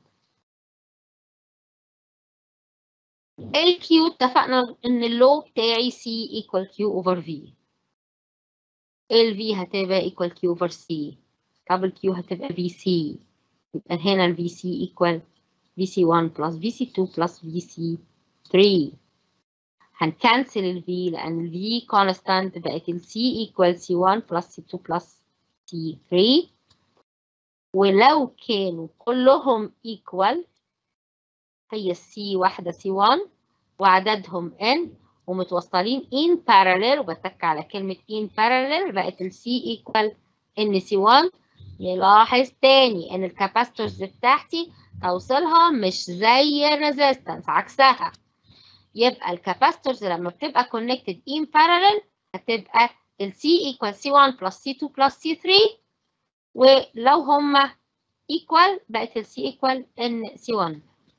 ال Q اتفقنا ان اللو بتاعي C equal Q over V ال V هتبقى equal Q over C طب ال Q هتبقى VC يبقى هنا ال VC equal VC1 plus VC2 plus VC3 هنكنسل ال V لأن ال V constant بقت ال C equal C1 plus C2 plus C3 ولو كانوا كلهم equal هي السي واحدة C1 وعددهم N ومتوصلين in parallel وبتك على كلمة in parallel بقت ال C equal N C1 نلاحظ تاني إن الكاباستورز بتاعتي توصيلها مش زي الريزيستنس عكسها يبقى الكاباستورز لما بتبقى connected in parallel هتبقى ال C equal C1 plus C2 plus C3 ولو هما equal بقت ال C equal N C1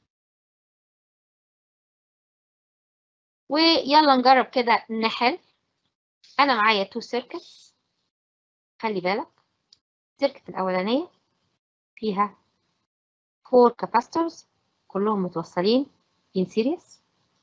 ويلا نجرب كده نحل أنا معايا two circuits خلي بالك السيركت الأولانية فيها four capacitors كلهم متوصلين in series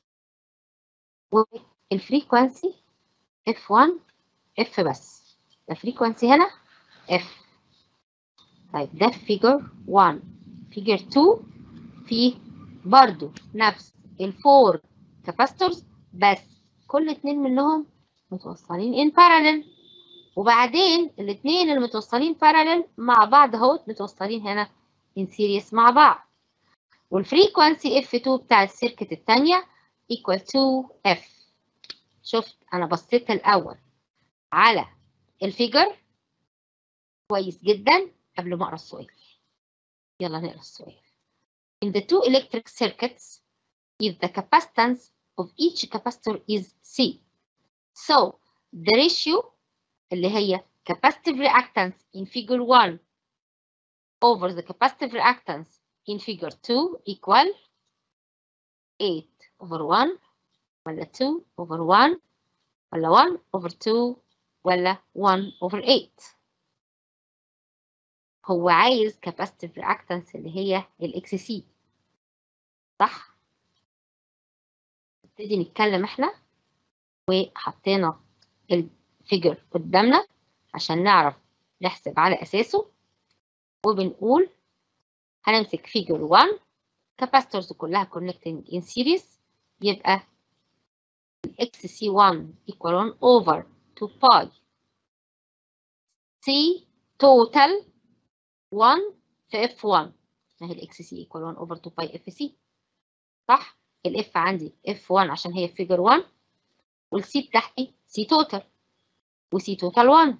والفريكوانسي F1 F بس الفريكوانسي هنا F طيب ده في figure 1 figure 2 فيه برضو نفس الفور capacitors بس كل اتنين منهم متوصلين in parallel وبعدين الاثنين اللي متوصلين بارالل مع بعض اهوت متوصلين هنا in series مع بعض والفريكوانسي F2 بتاع السيركت الثانية equal to F شفت أنا بصيت الأول على الفيجر كويس جدا قبل ما أقرأ السؤال يلا نقرأ السؤال In the two electric circuits if the capacitance of each capacitor is C so the ratio اللي هي capacitive reactance in figure 1 over the capacitive reactance in figure 2 equal 8 over 1 ولا 2 over 1 ولا 1 over 2 ولا 1 over 8 هو عايز capacitive reactance اللي هي الاكس سي صح نبتدي نتكلم احنا وحطينا الفيجر قدامنا عشان نعرف نحسب على اساسه وبنقول هنمسك فيجر 1 capacitors كلها connecting in series يبقى XC1 equal 1 over 2 pi C total 1 في F1 ما هي ال XC equal 1 over 2 pi FC صح؟ ال F عندي F1 عشان هي figure 1 وال C بتاعتي C total و C total 1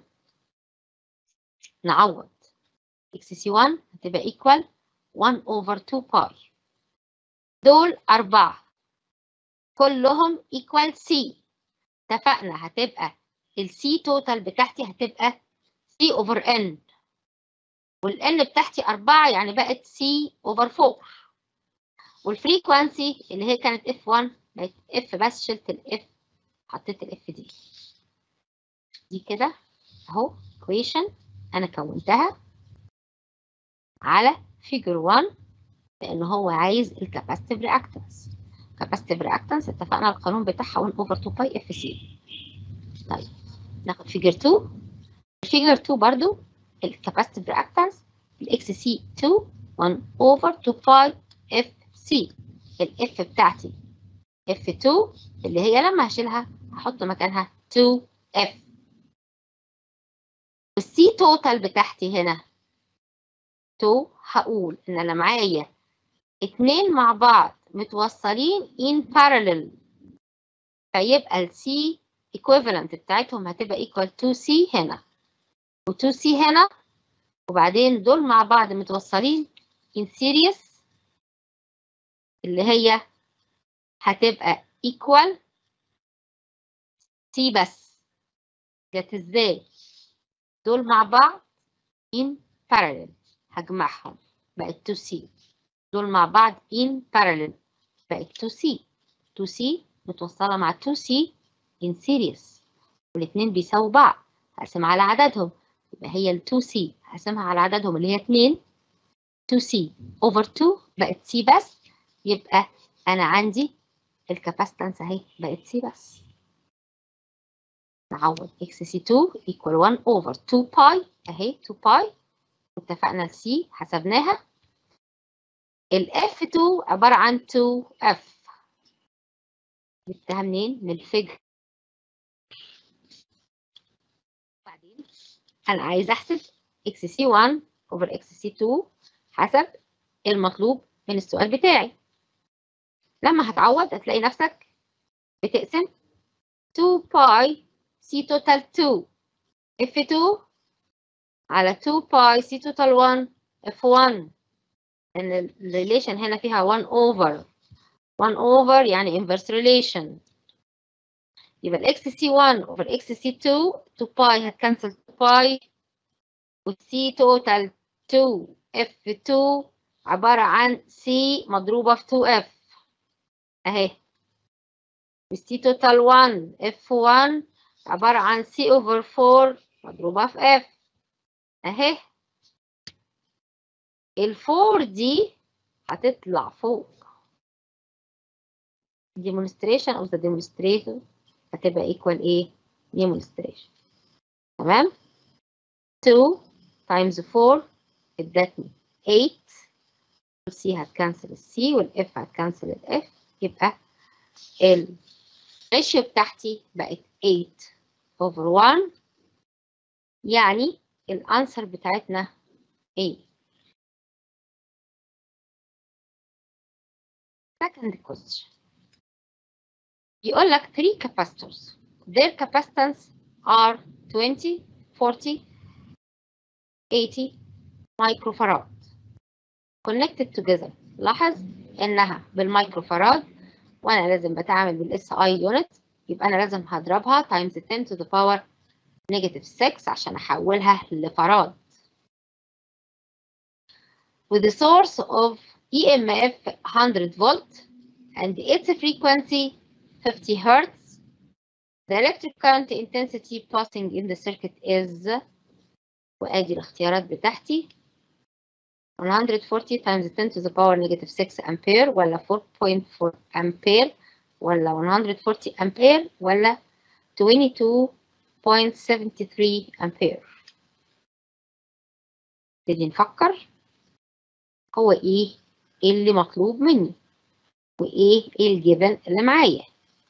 نعوض XC1 هتبقى equal 1 over 2 pi دول أربعة كلهم equal C اتفقنا هتبقى ال C total بتاعتي هتبقى C over N وال N بتاعتي أربعة يعني بقت C over 4 والفريكوانسي اللي هي كانت F1 بقت F بس شلت ال F حطيت ال F دي دي كده أهو equation أنا كونتها على figure 1 لأن هو عايز الكاباسيتيف رياكتنس كاباسيتيف رياكتنس اتفقنا القانون بتاعها 1 over 2 باي اف سي طيب ناخد فيجر 2 الفيجر 2 برضو الكاباسيتيف رياكتنس الاكس سي 2 1 over 2 باي اف سي الاف بتاعتي اف 2 اللي هي لما هشيلها هحط مكانها 2 اف والسي توتال بتاعتي هنا 2 هقول ان انا معايا اتنين مع بعض متوصلين in parallel فيبقى ال C equivalent بتاعتهم هتبقى equal to C هنا و 2C هنا وبعدين دول مع بعض متوصلين in series اللي هي هتبقى equal C بس جت ازاي دول مع بعض in parallel هجمعهم بقت 2C دول مع بعض in parallel بقت 2C 2C متوصلة مع 2C in series والاتنين بيساووا بعض هقسم على عددهم يبقى هي ال 2C هقسمها على عددهم اللي هي 2 2C over 2 بقت C بس يبقى أنا عندي الكاباسيتنس أهي بقت C بس نعوض XC2 equal 1 over 2 باي أهي 2 باي اتفقنا ال C حسبناها ال F2 عبارة عن 2F جبتها منين؟ من الفيجر بعدين أنا عايز أحسب XC1 over XC2 حسب المطلوب من السؤال بتاعي لما هتعوض هتلاقي نفسك بتقسم 2 باي C total 2 F2 على 2 باي C total 1 F1 ان الريليشن هنا فيها 1 over 1 over يعني inverse relation يبقى ال XC1 over XC2 2 باي هتكنسل 2 باي وال C total 2 F2 عبارة عن C مضروبة في 2F أهي وال C total 1 F1 عبارة عن C over 4 مضروبة في F أهي الفور دي هتطلع فوق demonstration of the demonstrator هتبقى equal ايه demonstration تمام 2 times 4 ادتني 8 C هتكنسل السي والاف هتكنسل الاف يبقى الريشيو بتاعتي بقت 8 over 1 يعني الانسر بتاعتنا ايه second question يقول لك three capacitors their capacitance are 20 40 80 microfarad connected together لاحظ انها بالمايكروفاراد وانا لازم بتعامل بالاس اي يونت يبقى انا لازم هضربها times 10 to the power negative 6 عشان احولها لفراد with the source of EMF 100 volt and its frequency 50 hertz the electric current intensity passing in the circuit is وادي الاختيارات بتاعتي 140 times 10 to the power negative 6 ampere ولا 4.4 ampere ولا 140 ampere ولا 22.73 ampere نبتدي نفكر هو ايه اللي مطلوب مني وايه الجبن اللي معايا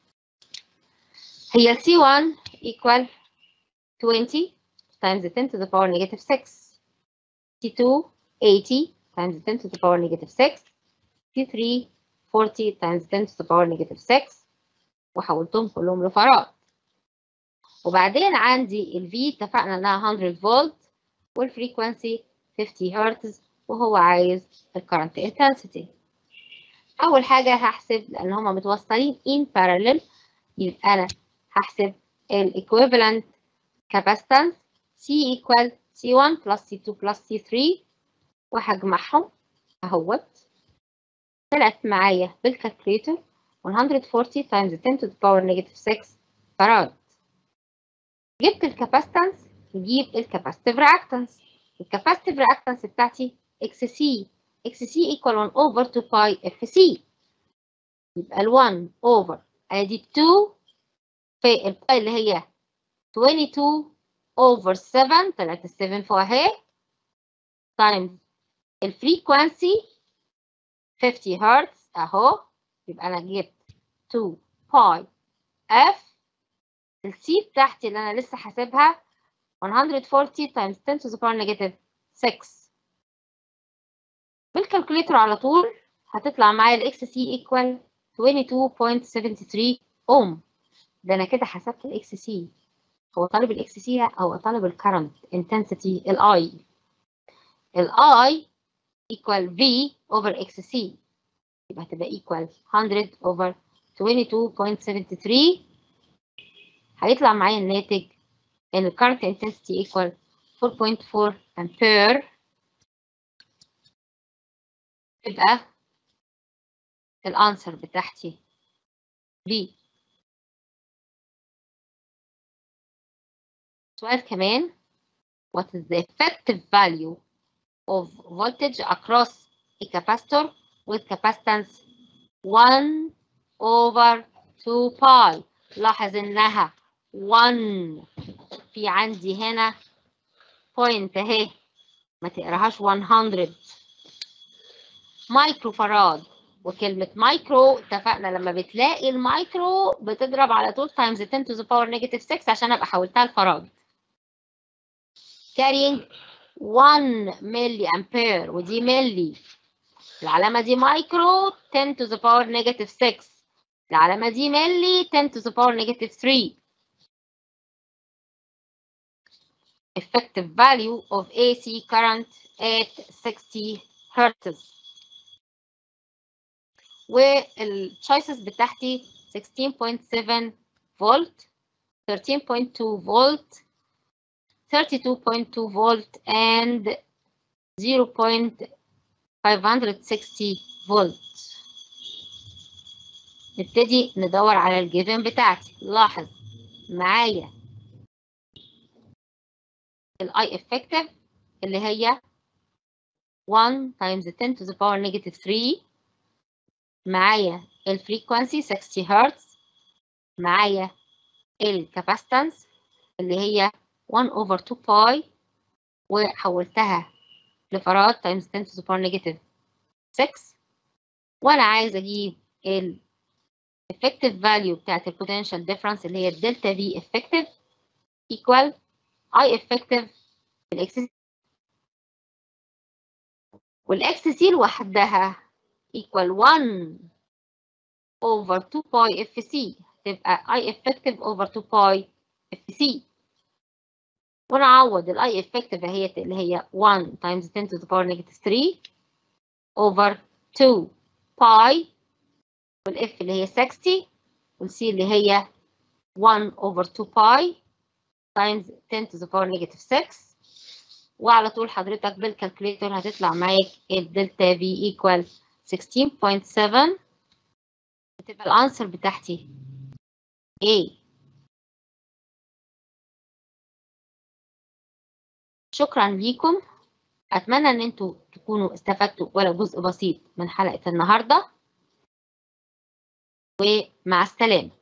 هي C1 equal 20 times 10 to the power negative 6 C2 80 times 10 to the power negative 6 C3 40 times 10 to the power negative 6 وحولتهم كلهم لفراد وبعدين عندي ال V اتفقنا انها 100 فولت والفريكونسي 50 هرتز وهو عايز الكرنت intensity اول حاجه هحسب لان هما متوصلين in parallel يبقى انا هحسب ال equivalent capacitance C equal C1 plus C2 plus C3 وهجمعهم اهوت طلعت معايا بالكالكوليتر 140 times 10 to the power negative 6 فراد جبت الكاباستنس نجيب الكاباستيف رياكتنس الكاباستيف رياكتنس بتاعتي اكس سي اكس سي equal 1 over 2 باي اف سي يبقى ال 1 over ادي 2 في الباي اللي هي 22 over 7 طلعت ال 7 فوق اهي times الفريكوانسي 50 هرتز اهو يبقى انا جبت 2 باي اف السي بتاعتي اللي انا لسه حاسبها 140 times 10 to the power negative 6 بالكالكوليتر على طول هتطلع معايا الاكس سي ايكوال 22.73 اوم ده انا كده حسبت الاكس سي هو طالب الاكس سي هو طالب الكرنت انتنسيتي الاي الاي equal V over XC يبقى هتبقى equal 100 over 22.73 هيطلع معايا الناتج ان ال current intensity equal 4.4 ampere يبقى الانسر بتاعتي B سؤال كمان what is the effective value of voltage across a capacitor with capacitance 1 over 2 pi لاحظ انها 1 في عندي هنا بوينت اهي ما تقراهاش 100 مايكرو فراد وكلمة مايكرو اتفقنا لما بتلاقي المايكرو بتضرب على طول تايمز 10 to the power negative 6 عشان ابقى حولتها لفراد carrying 1 ملي امبير ودي ملي العلامة دي مايكرو 10 to the power negative 6 العلامة دي ملي 10 to the power negative 3 effective value of AC current at 60 Hertz والتشويسز بتاعتي 16.7 فولت 13.2 فولت 32.2 فولت and 0.560 فولت نبتدي ندور على الجيفن بتاعتي لاحظ معايا الاي افكتيف اللي هي 1 times 10 to the power negative 3 معايا الفريكوانسي 60 هرتز معايا الكاباستنس اللي هي 1 over 2 باي وحولتها لفراد times 10 to the power negative 6 وانا عايزه اجيب ال effective value بتاعت ال potential difference اللي هي الدلتا V effective equal I effective الاكس والاكس سي لوحدها equal 1 over 2 باي اف سي تبقى I effective over 2 باي اف سي ونعوض الاي effective اهي اللي هي 1 times 10 to the power negative 3 over 2 باي والاف اللي هي 60 والسي اللي هي 1 over 2 باي times 10 to the power negative 6 وعلى طول حضرتك بالكالكوليتر هتطلع معاك الدلتا في equal 16.7 هتبقى الانسر بتاعتي A شكرا ليكم اتمنى ان انتوا تكونوا استفدتوا ولو جزء بسيط من حلقة النهاردة ومع السلامة